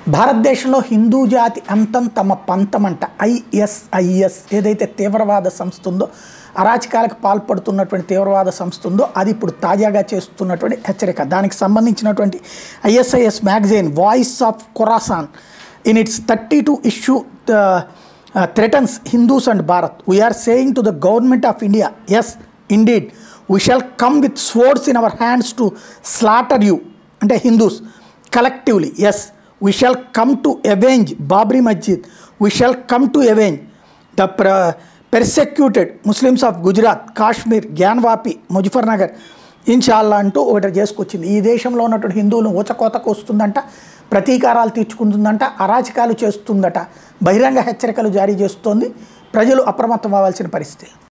భారతదేశంలో హిందూ జాతి అంతం తమ పంతమంట ఐఎస్ఐఎస్ ఏదైతే తీవ్రవాద సంస్థ ఉందో అరాచకాలకు పాల్పడుతున్నటువంటి తీవ్రవాద సంస్థ ఉందో అది ఇప్పుడు తాజాగా చేస్తున్నటువంటి హెచ్చరిక దానికి సంబంధించినటువంటి ISIS magazine voice of Khorasan in its thirty two issue threatens Hindus and Bharat we are saying to the government of India as indeed we shall come with swords in our hands to slaughter you అంటే Hindus collectively as we shall come to avenge Babri Masjid we shall come to avenge the ప్ర persecuted Muslims of Gujarat Kashmir Gyanvapi Muzaffarnagar ఇన్షాల్లా అంటూ ఒకటి చేసుకొచ్చింది ఈ దేశంలో ఉన్నటువంటి హిందువులను ఊచకోతకు వస్తుందంట ప్రతీకారాలు తీర్చుకుంటుందంట అరాచకాలు చేస్తుందట బహిరంగ హెచ్చరికలు జారీ చేస్తోంది ప్రజలు అప్రమత్తం అవ్వాల్సిన పరిస్థితి